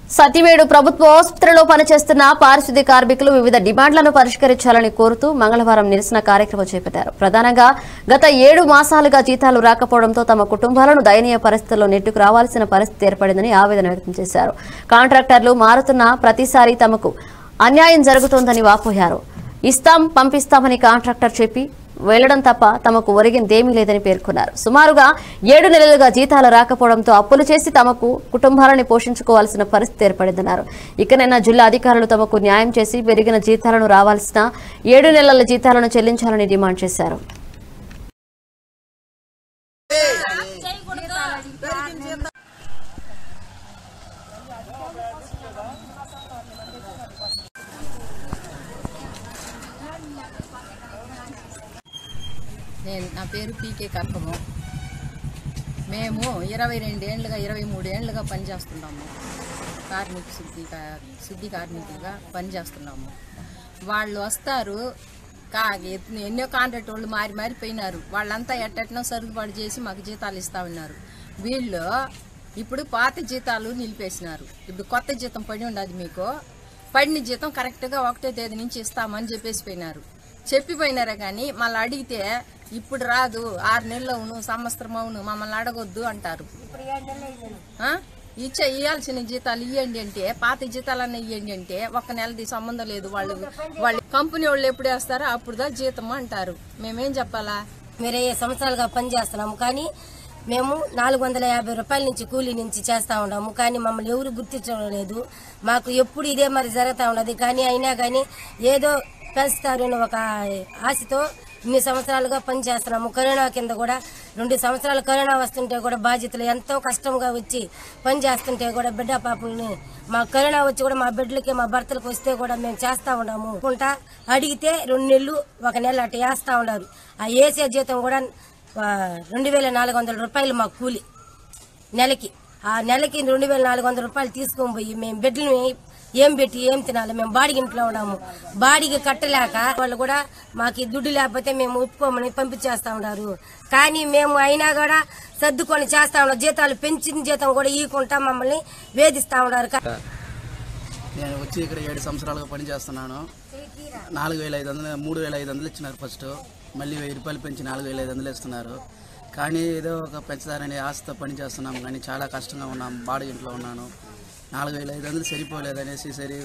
సతివేడు ప్రభుత్వ ఆసుపత్రిలో పనిచేస్తున్న పారిశుద్ధ్య కార్మికులు వివిధ డిమాండ్లను పరిష్కరించాలని కోరుతూ మంగళవారం నిరసన కార్యక్రమం చేపట్టారు ప్రధానంగా గత ఏడు మాసాలుగా జీతాలు రాకపోవడంతో తమ కుటుంబాలను దయనీయ పరిస్థితుల్లో నెట్టుకు రావాల్సిన పరిస్థితి ఏర్పడిందని ఆవేదన వ్యక్తం చేశారు కాంట్రాక్టర్లు మారుతున్న ప్రతిసారి తమకు అన్యాయం జరుగుతోందని వాపోయారు ఇస్తాం పంపిస్తామని కాంట్రాక్టర్ చెప్పి వెళ్లడం తప్ప తమకు ఒరిగిందేమీ లేదని పేర్కొన్నారు సుమారుగా ఏడు నెలలుగా జీతాలు రాకపోవడంతో అప్పులు చేసి తమకు కుటుంబాలని పోషించుకోవాల్సిన పరిస్థితి ఏర్పడిందన్నారు ఇకనైనా జిల్లా అధికారులు తమకు న్యాయం చేసి పెరిగిన జీతాలను రావాల్సిన ఏడు నెలల జీతాలను చెల్లించాలని డిమాండ్ చేశారు నేను నా పేరు పీకే కర్పము మేము ఇరవై రెండేళ్లుగా ఇరవై మూడేళ్లుగా పనిచేస్తున్నాము కార్మిక శుద్ధి కా- శుద్ధి కార్మికులుగా పనిచేస్తున్నాము వాళ్ళు వస్తారు కా ఎత్- ఎన్నో కాంట్రాక్ట్ వాళ్ళు మారి మారిపోయినారు వాళ్ళంతా ఎట్టెట్నో సర్దుబాటు చేసి మాకు జీతాలు ఇస్తా ఉన్నారు వీళ్ళు ఇప్పుడు పాత జీతాలు నిలిపేసినారు ఇప్పుడు కొత్త జీతం పడి ఉండదు మీకు పడిన జీతం కరెక్ట్గా ఒకటో తేదీ నుంచి ఇస్తామని చెప్పేసి పోయినారు చెప్పిపోయినారే కానీ మళ్ళీ అడిగితే ఇప్పుడు రాదు ఆరు నెలలు అవును సంవత్సరం అవును మమ్మల్ని అడగొద్దు అంటారు ఆ? ఇచ్చే ఇవ్వాల్సిన జీతాలు ఇవ్వండి అంటే పాత జీతాలన్నీ ఇవ్వండి అంటే ఒక నెలది సంబంధం లేదు వాళ్ళు వాళ్ళు కంపెనీ వాళ్ళు ఎప్పుడు వేస్తారో అప్పుడుదా జీతం అంటారు మేమేం చెప్పాలా వేరే సంవత్సరాలుగా పనిచేస్తున్నాము కానీ మేము నాలుగు వందల యాభై రూపాయల నుంచి కూలీ నుంచి చేస్తా ఉన్నాము కానీ మమ్మల్ని ఎవరు గుర్తించడం లేదు మాకు ఎప్పుడు ఇదే మరి జరుగుతూ ఉన్నది కానీ అయినా కానీ ఏదో పెంచుతారు అని ఒక ఆశతో ఇన్ని సంవత్సరాలుగా పనిచేస్తున్నాము కరోనా కింద కూడా రెండు సంవత్సరాలు కరోనా వస్తుంటే కూడా బాధ్యతలు ఎంతో కష్టంగా వచ్చి పని చేస్తుంటే కూడా బిడ్డ పాపల్ని మా కరోనా వచ్చి కూడా మా బిడ్డలకి మా భర్తలకు వస్తే కూడా మేము చేస్తా ఉన్నాము కుంటా అడిగితే రెండు నెలలు ఒక నెల అట్లా వేస్తా ఉన్నారు ఆ వేసే జీతం కూడా ఆ, రెండు వేల నాలుగు వందల రూపాయలు మా కూలి నెలకి ఆ నెలకి రెండు వేల నాలుగు వందల రూపాయలు తీసుకొని పోయి మేము బిడ్డలు ఏం పెట్టి ఏం తినాలి మేము బాడిగ ఇంట్లో ఉన్నాము బాడిగ కట్టలేక వాళ్ళు కూడా మాకు ఈ దుడ్డు లేకపోతే మేము ఒప్పుకోమని పంపించేస్తా ఉన్నారు కానీ మేము అయినా కూడా సర్దుకొని చేస్తా ఉన్నాం జీతాలు పెంచిన జీతం కూడా ఇవ్వకుండా మమ్మల్ని వేధిస్తా ఉన్నారు నేను వచ్చి ఇక్కడ ఏడు సంవత్సరాలుగా పనిచేస్తున్నాను నాలుగు వేల ఐదు వందలు మూడు వేల ఐదు వందలు ఇచ్చినారు ఫస్ట్ మళ్ళీ వెయ్యి రూపాయలు పెంచి నాలుగు వేల ఐదు వందలు ఇస్తున్నారు కానీ ఏదో ఒక పెంచుతారనే ఆశతో పని చేస్తున్నాం కానీ చాలా కష్టంగా ఉన్నాం బాడీ ఇంట్లో ఉన్నాను నాలుగు వేల ఐదు వందలు సరిపోలేదనేసి సరి